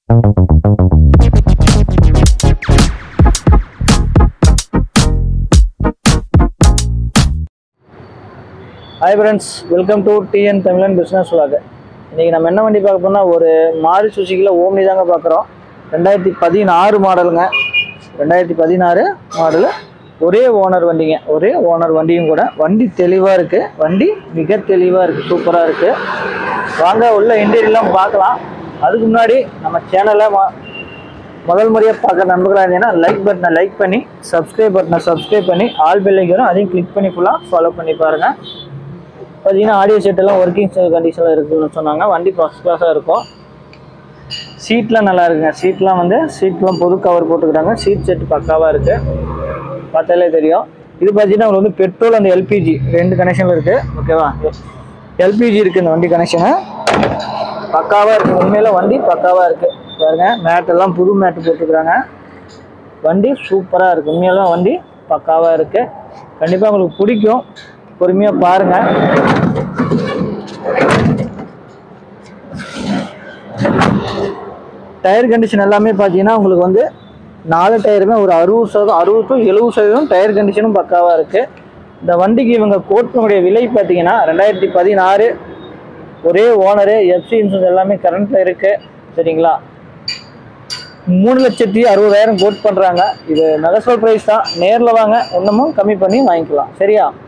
hi friends welcome to TN Tamilan business vlog இன்றைக்கி நம்ம என்ன வண்டி பார்க்க போனால் ஒரு மாறு சுசுக்கியில் ஓம்னி தாங்க பார்க்குறோம் ரெண்டாயிரத்தி பதினாறு மாடலுங்க ரெண்டாயிரத்தி பதினாறு மாடலு ஒரே ஓனர் வண்டிங்க ஒரே ஓனர் வண்டியும் கூட வண்டி தெளிவாக இருக்குது வண்டி மிக தெளிவாக இருக்குது சூப்பராக இருக்குது வாங்க உள்ள இன்டீரியர்லாம் பார்க்கலாம் அதுக்கு முன்னாடி நம்ம சேனலை முதல் முறையாக பார்க்குற நண்பர்களாக இருந்தீங்கன்னா லைக் பட்டனை லைக் பண்ணி சப்ஸ்கிரைப் பட்டனை சப்ஸ்கிரைப் பண்ணி ஆல் பெல்லைக்கு வரும் அதையும் கிளிக் பண்ணி ஃபுல்லாக ஃபாலோ பண்ணி பாருங்கள் பார்த்தீங்கன்னா ஆடியோ செட் எல்லாம் ஒர்க்கிங் கண்டிஷனில் இருக்குதுன்னு சொன்னாங்க வண்டி ஃபஸ்ட் கிளாஸாக இருக்கும் சீட்லாம் நல்லா இருக்குங்க சீட்லாம் வந்து சீட்லாம் பொது கவர் போட்டுக்கிறாங்க சீட் செட் பக்காவாக இருக்குது பார்த்தாலே தெரியும் இது பார்த்தீங்கன்னா உங்களுக்கு வந்து பெட்ரோல் அந்த எல்பிஜி ரெண்டு கனெக்ஷனில் இருக்குது ஓகேவா எல்பிஜி இருக்குது இந்த வண்டி கனெக்ஷனு பக்காவாக இருக்குது உண்மையில வண்டி பக்காவாக இருக்குது பாருங்க மேட் எல்லாம் புது மேட் போட்டுக்கிறாங்க வண்டி சூப்பராக இருக்குது உண்மையில வண்டி பக்காவாக இருக்குது கண்டிப்பாக உங்களுக்கு பிடிக்கும் பொறுமையாக பாருங்கள் டயர் கண்டிஷன் எல்லாமே பார்த்தீங்கன்னா உங்களுக்கு வந்து நாலு டயருமே ஒரு அறுபது சதவீதம் அறுபது டு எழுபது சதவீதம் டயர் கண்டிஷனும் பக்காவாக இருக்குது இந்த வண்டிக்கு இவங்க கோட்டினுடைய விலை பார்த்தீங்கன்னா ரெண்டாயிரத்தி பதினாறு ஒரே ஓனரு எஃப்சி இன்சூரன்ஸ் எல்லாமே கரண்ட்டில் இருக்குது சரிங்களா மூணு லட்சத்தி அறுபதாயிரம் கோட் பண்ணுறாங்க இது நெகசல் ப்ரைஸ் தான் நேரில் வாங்க இன்னமும் கம்மி பண்ணி வாங்கிக்கலாம் சரியா